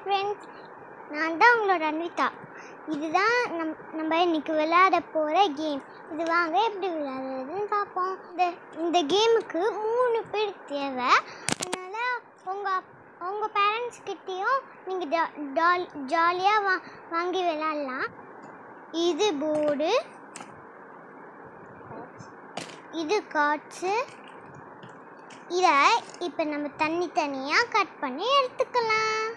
friends நான் தான் உங்களோட அன்விதா இதுதான் நம் நம்ம இன்னைக்கு விளையாட போகிற கேம் இது வாங்க எப்படி விளையாடுறதுன்னு பார்ப்போம் இந்த இந்த கேமுக்கு மூணு பேர் தேவை அதனால் உங்கள் உங்கள் பேரண்ட்ஸ் கிட்டேயும் நீங்கள் டால் ஜாலியாக வா வாங்கி விளையாடலாம் இது போர்டு இது கார்ட்ஸு இதை இப்போ நம்ம தனி தனியாக கட் பண்ணி எடுத்துக்கலாம்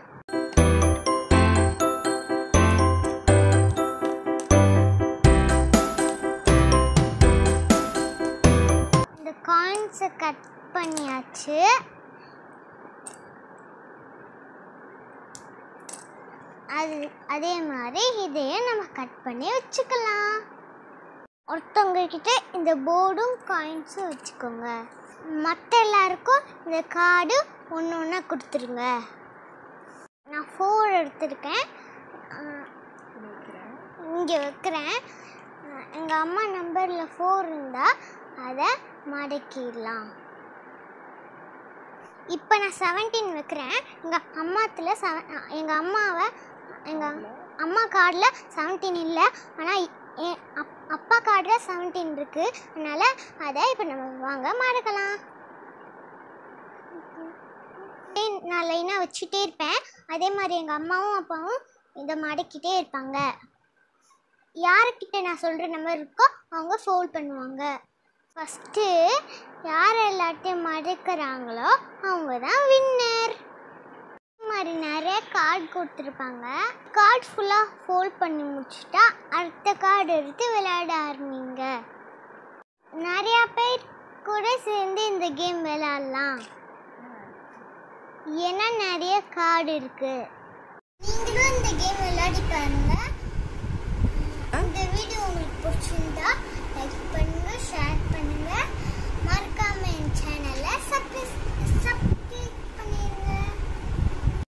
இந்த காயின்ஸை கட் பண்ணியாச்சு அது அதே மாதிரி இதையும் நம்ம கட் பண்ணி வச்சுக்கலாம் ஒருத்தவங்க கிட்ட இந்த போர்டும் காயின்ஸும் வச்சுக்கோங்க மற்ற எல்லாருக்கும் இந்த கார்டு ஒன்று ஒன்றா கொடுத்துருங்க நான் ஃபோர் எடுத்திருக்கேன் இங்கே வைக்கிறேன் எங்கள் அம்மா நம்பரில் ஃபோர் இருந்தால் அதை மடக்கிடலாம் இப்போ நான் செவன்டீன் வைக்கிறேன் எங்கள் அம்மாத்தில் செவன் எங்கள் அம்மாவை எங்கள் அம்மா கார்டில் செவன்டீன் இல்லை ஆனால் என் அப் அப்பா கார்டில் செவன்டீன் இருக்குது அதனால் அதை இப்போ நம்ம வாங்க மறக்கலாம் நான் லைனாக வச்சுட்டே இருப்பேன் அதே மாதிரி எங்கள் அம்மாவும் அப்பாவும் இதை மடக்கிட்டே இருப்பாங்க யாருக்கிட்ட நான் சொல்கிற நம்பர் இருக்கோ அவங்க ஃபோல்ட் பண்ணுவாங்க ஃபஸ்ட்டு யார் எல்லாத்தையும் மடக்கிறாங்களோ அவங்க தான் வின்னர் மாதிரி நிறைய கார்டு கொடுத்துருப்பாங்க கார்டு ஃபுல்லாக ஃபோல்ட் பண்ணி முடிச்சுட்டா அடுத்த கார்டு எடுத்து விளையாட ஆரம்பிங்க நிறையா பேர் கூட சேர்ந்து இந்த கேம் விளையாடலாம் ஏன்னா நிறைய கார்டு இருக்கு நீங்களும் இந்த கேம் விளையாடி பாருங்க